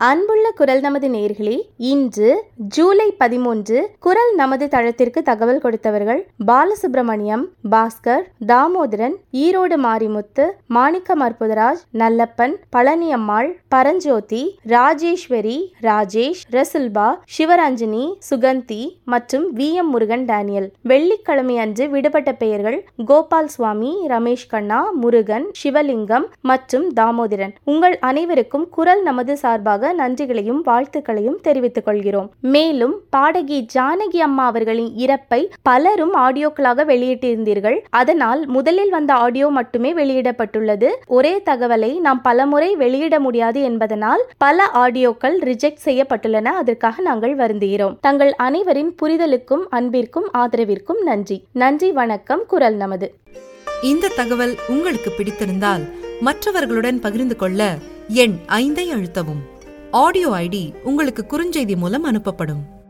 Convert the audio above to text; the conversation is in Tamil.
அன்புள்ள குரல் நமது நேர்களே இன்று ஜூலை பதிமூன்று குரல் நமது தளத்திற்கு தகவல் கொடுத்தவர்கள் பாலசுப்ரமணியம் பாஸ்கர் தாமோதரன் ஈரோடு மாரிமுத்து மாணிக்கம் அற்புதராஜ் நல்லப்பன் பழனியம்மாள் பரஞ்சோதி ராஜேஸ்வரி ராஜேஷ் ரசுல்பா சிவரஞ்சனி சுகந்தி மற்றும் வி எம் முருகன் டேனியல் வெள்ளிக்கிழமை அன்று விடுபட்ட பெயர்கள் கோபால் சுவாமி ரமேஷ் கண்ணா முருகன் சிவலிங்கம் மற்றும் தாமோதரன் உங்கள் அனைவருக்கும் குரல் நமது சார்பாக நன்றிகளையும் வாழ்த்துக்களையும் தெரிவித்துக் கொள்கிறோம் மேலும் பாடகி ஜானகி அம்மா அவர்களின் இறப்பை பலரும் ஆடியோக்களாக வெளியிட்டிருந்தீர்கள் அதனால் முதலில் வந்த ஆடியோ மட்டுமே வெளியிடப்பட்டுள்ளது ஒரே தகவலை நாம் பலமுறை வெளியிட முடியாது என்பதனால் பல ஆடியோக்கள் ரிஜெக்ட் செய்யப்பட்டுள்ளன அதற்காக நாங்கள் வருந்துகிறோம் தங்கள் அனைவரின் புரிதலுக்கும் அன்பிற்கும் ஆதரவிற்கும் நன்றி நன்றி வணக்கம் குரல் நமது இந்த தகவல் உங்களுக்கு பிடித்திருந்தால் மற்றவர்களுடன் பகிர்ந்து கொள்ள எண் ஐந்தை அழுத்தவும் ஆடியோ ஐடி உங்களுக்கு குறுஞ்செய்தி மூலம் அனுப்பப்படும்